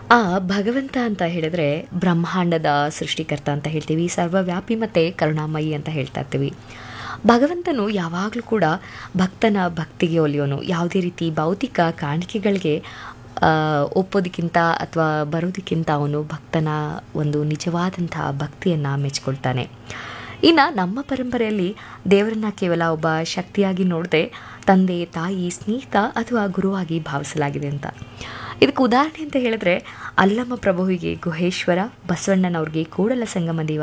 ಆ ಭಗವಂತ ಅಂತ ಹೇಳಿದ್ರೆ ಬ್ರಹ್ಮಾಂಡದ ಸೃಷ್ಟಿಕರ್ತ ಅಂತ ಹೇಳ್ತೀವಿ ಸರ್ವವ್ಯಾಪಿ ಮತ್ತು ಕರುಣಾಮಯಿ ಅಂತ ಹೇಳ್ತಾ ಇರ್ತೀವಿ ಭಗವಂತನು ಯಾವಾಗಲೂ ಕೂಡ ಭಕ್ತನ ಭಕ್ತಿಗೆ ಒಲಿಯೋನು ಯಾವುದೇ ರೀತಿ ಭೌತಿಕ ಕಾಣಿಕೆಗಳಿಗೆ ಆ, ಒಪ್ಪೋದಕ್ಕಿಂತ ಅಥವಾ ಬರೋದಕ್ಕಿಂತ ಅವನು ಭಕ್ತನ ಒಂದು ನಿಜವಾದಂತಹ ಭಕ್ತಿಯನ್ನು ಮೆಚ್ಕೊಳ್ತಾನೆ ಇನ್ನು ನಮ್ಮ ಪರಂಪರೆಯಲ್ಲಿ ದೇವರನ್ನ ಕೇವಲ ಒಬ್ಬ ಶಕ್ತಿಯಾಗಿ ನೋಡದೆ ತಂದೆ ತಾಯಿ ಸ್ನೇಹಿತ ಅಥವಾ ಗುರುವಾಗಿ ಭಾವಿಸಲಾಗಿದೆ ಅಂತ ಇದಕ್ಕೆ ಉದಾಹರಣೆ ಅಂತ ಹೇಳಿದ್ರೆ ಅಲ್ಲಮ್ಮ ಪ್ರಭುವಿಗೆ ಗುಹೇಶ್ವರ ಬಸವಣ್ಣನವ್ರಿಗೆ ಕೂಡಲ ಸಂಗಮ ದೇವ